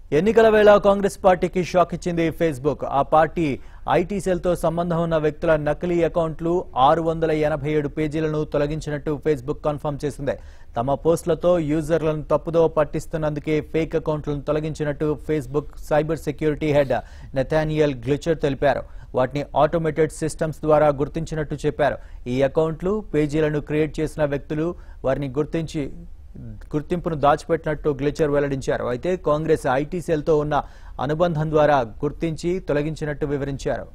ఎన్నికల వేళ కాంగ్రెస్ పార్టీకి షాక్ ఇచ్చింది ఫేస్బుక్ ఆ పార్టీ ఐటీ సెల్తో సంబంధం ఉన్న వ్యక్తుల నకిలీ అకౌంట్లు ఆరు వందల ఎనభై ఏడు పేజీలను తొలగించినట్టు ఫేస్బుక్ కన్ఫర్మ్ చేసింది తమ పోస్టులతో యూజర్లను తప్పుదో పట్టిస్తున్నందుకే ఫేక్ అకౌంట్లను తొలగించినట్టు Facebook cyber security head Nathaniel Gleicher తెలిపారు వాటిని ఆటోమేటెడ్ సిస్టమ్స్ ద్వారా గుర్తించినట్టు చెప్పారు ఈ అకౌంట్లు పేజీలను క్రియేట్ చేసిన వ్యక్తులు వారిని గుర్తించి గుర్తింపును దాచిపెట్టినట్టు గ్లిచర్ వెల్లడించారు అయితే కాంగ్రెస్ ఐటీ సెల్తో ఉన్న అనుబంధం ద్వారా గుర్తించి తొలగించినట్టు వివరించారు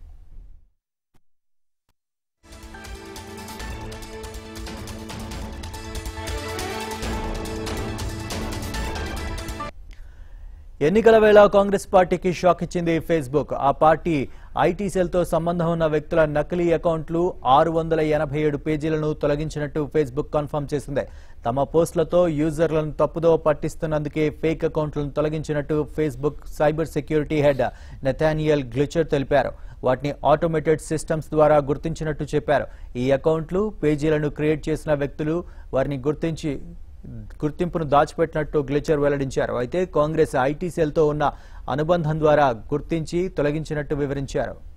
ఎన్నికల వేళ కాంగ్రెస్ పార్టీకి షాక్ ఇచ్చింది ఫేస్బుక్ ఆ పార్టీ ఐటీ సెల్తో సంబంధం ఉన్న వ్యక్తుల నకిలీ అకౌంట్లు ఆరు వందల ఎనభై ఏడు పేజీలను తొలగించినట్టు ఫేస్బుక్ కన్ఫర్మ్ చేసింది తమ పోస్టులతో యూజర్లను తప్పుదో పట్టిస్తున్నందుకే ఫేక్ అకౌంట్లను తొలగించినట్టు Facebook cyber security head Nathaniel Gleicher తెలిపారు వాటిని ఆటోమేటెడ్ సిస్టమ్స్ ద్వారా గుర్తించినట్టు చెప్పారు ఈ అకౌంట్లు పేజీలను క్రియేట్ చేసిన వ్యక్తులు వారిని గుర్తించి గుర్తింపును దాచిపెట్టినట్టు గ్లిచర్ వెల్లడించారు అయితే కాంగ్రెస్ ఐటీ సెల్తో ఉన్న అనుబంధం ద్వారా గుర్తించి తొలగించినట్టు వివరించారు